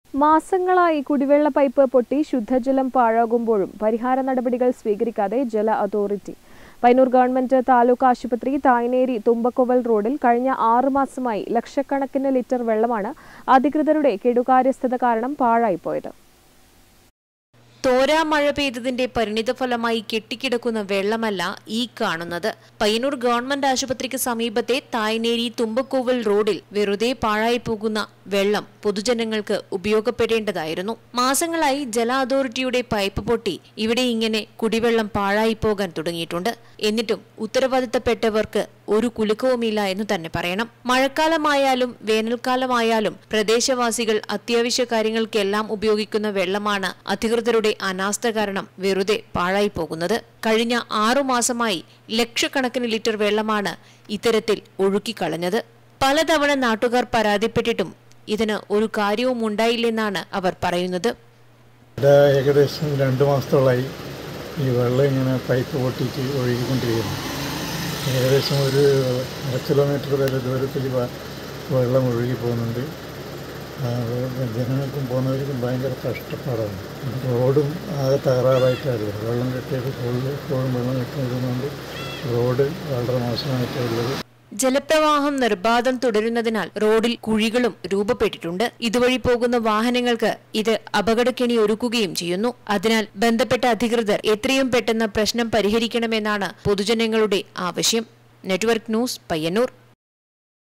മാസങ്ങളായി കുടിവെള്ള പൈപ്പ് പൊട്ടി ശുദ്ധജലം പാഴാകുമ്പോഴും പരിഹാര നടപടികൾ സ്വീകരിക്കാതെ ജല അതോറിറ്റി പൈനൂർ ഗവൺമെന്റ് താലൂക്ക് ആശുപത്രി തായ്നേരി തുമ്പക്കൊവൽ റോഡിൽ കഴിഞ്ഞ ആറ് മാസമായി ലക്ഷക്കണക്കിന് ലിറ്റർ വെള്ളമാണ് അധികൃതരുടെ കെടുകാര്യസ്ഥത കാരണം പാഴായിപ്പോയത് തോരാ മഴ പെയ്തതിന്റെ പരിണിതഫലമായി കെട്ടിക്കിടക്കുന്ന വെള്ളമല്ല ഈ കാണുന്നത് പയ്യന്നൂർ ഗവൺമെന്റ് ആശുപത്രിക്ക് സമീപത്തെ തായ്നേരി തുമ്പക്കോവൽ റോഡിൽ വെറുതെ പാഴായി പോകുന്ന വെള്ളം പൊതുജനങ്ങൾക്ക് ഉപയോഗപ്പെടേണ്ടതായിരുന്നു മാസങ്ങളായി ജല അതോറിറ്റിയുടെ പൈപ്പ് പൊട്ടി ഇവിടെ ഇങ്ങനെ കുടിവെള്ളം പാഴായി പോകാൻ തുടങ്ങിയിട്ടുണ്ട് എന്നിട്ടും ഉത്തരവാദിത്തപ്പെട്ടവർക്ക് ഒരു കുലുക്കവുമില്ല എന്ന് തന്നെ പറയണം മഴക്കാലമായാലും വേനൽക്കാലമായാലും പ്രദേശവാസികൾ അത്യാവശ്യ കാര്യങ്ങൾക്കെല്ലാം ഉപയോഗിക്കുന്ന വെള്ളമാണ് അധികൃതരുടെ അനാസ്ഥ കാരണം വെറുതെ പാഴായി പോകുന്നത് കഴിഞ്ഞ ആറു മാസമായി ലക്ഷക്കണക്കിന് ലിറ്റർ വെള്ളമാണ് ഇത്തരത്തിൽ ഒഴുക്കിക്കളഞ്ഞത് പലതവണ നാട്ടുകാർ പരാതിപ്പെട്ടിട്ടും ഇതിന് ഒരു കാര്യവും ഉണ്ടായില്ലെന്നാണ് അവർ പറയുന്നത് ഇവിടെ ഏകദേശം രണ്ട് മാസത്തോളമായി ഈ വെള്ളം ഇങ്ങനെ പൈപ്പ് പൊട്ടിച്ച് ഒഴുകിക്കൊണ്ടിരിക്കുന്നു ഏകദേശം ഒരു അര കിലോമീറ്റർ വരെ ദൂരത്തിൽ വ- വെള്ളം ഒഴുകി പോകുന്നുണ്ട് ആ, ജനങ്ങൾക്കും പോകുന്നവർക്കും ഭയങ്കര കഷ്ടപ്പാടാണ് റോഡും ആകെ തകരാറായിട്ടാണ് വെള്ളം കെട്ടിയത് ഫുള്ള് എപ്പോഴും വെള്ളം കെട്ടുന്നതുകൊണ്ട് റോഡ് വളരെ മോശമായിട്ടുള്ളത് ജലപ്രവാഹം നിർബാധം തുടരുന്നതിനാൽ റോഡിൽ കുഴികളും രൂപപ്പെട്ടിട്ടുണ്ട് ഇതുവഴി പോകുന്ന വാഹനങ്ങൾക്ക് ഇത് അപകടക്കെണി ഒരുക്കുകയും ചെയ്യുന്നു അതിനാൽ ബന്ധപ്പെട്ട അധികൃതർ എത്രയും പെട്ടെന്ന് പ്രശ്നം പരിഹരിക്കണമെന്നാണ് പൊതുജനങ്ങളുടെ ആവശ്യം നെറ്റ്വർക്ക് ന്യൂസ് പയ്യന്നൂർ